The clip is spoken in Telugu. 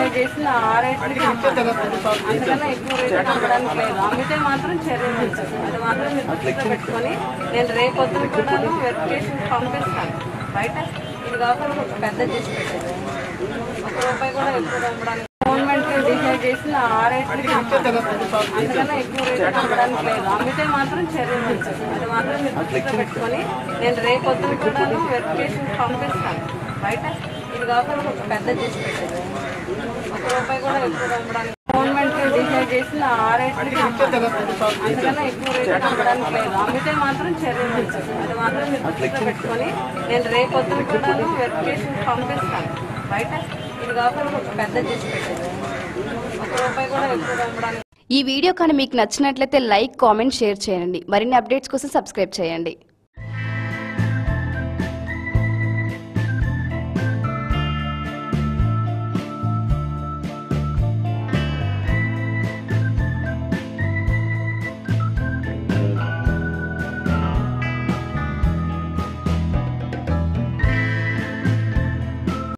డిసైడ్ చేసిన ఆ రేట్లకి అమ్మాలి అందుకన్నా ఎక్కువ రేట్ అమ్మడానికి లేదు అమ్మితే మాత్రం చర్య ఉంటుంది అది మాత్రం మీరు దృష్టిలో పెట్టుకొని నేను రేపు పొద్దున కూడాను వెరిఫికేషన్ పంపిస్తాను బయట ఇది కాకుండా ఒక పెద్ద చేసి పెట్టేది ఒక రూపాయి కూడా ఎక్కువ అమ్మడానికి గవర్నమెంట్ డిసైడ్ చేసిన ఆ రేట్లకి అమ్మాలి అందుకన్నా ఎక్కువ రేట్ అమ్మడానికి లేదు అమ్మితే మాత్రం చర్య ఉంటుంది అది మాత్రం మీరు దృష్టిలో పెట్టుకొని నేను రేపు పొద్దున కూడాను వెరిఫికేషన్ పంపిస్తాను బయట ఇది కాకుండా ఒక పెద్ద చేసి పెట్టేది ఒక రూపాయి కూడా ఎక్కువ అమ్మడానికి గవర్నమెంట్ డిసైడ్ చేసిన ఆ రేట్లకి అమ్మాలి అందుకన్నా ఎక్కువ రేట్ అమ్మడానికి లేదు అమ్మితే మాత్రం చర్య ఉంటుంది అది మాత్రం మీరు దృష్టిలో పెట్టుకొని నేను రేపు పొద్దున కూడాను వెరిఫికేషన్ పంపిస్తాను బయట ఇది కాకుండా ఒక పెద్ద చేసి పెట్టేది ఒక రూపాయి కూడా ఎక్కువ అమ్మడానికి ఈ వీడియో కానీ మీకు నచ్చినట్లయితే లైక్ కామెంట్ షేర్ చేయండి మరిన్ని అప్డేట్స్ కోసం సబ్స్క్రైబ్ చేయండి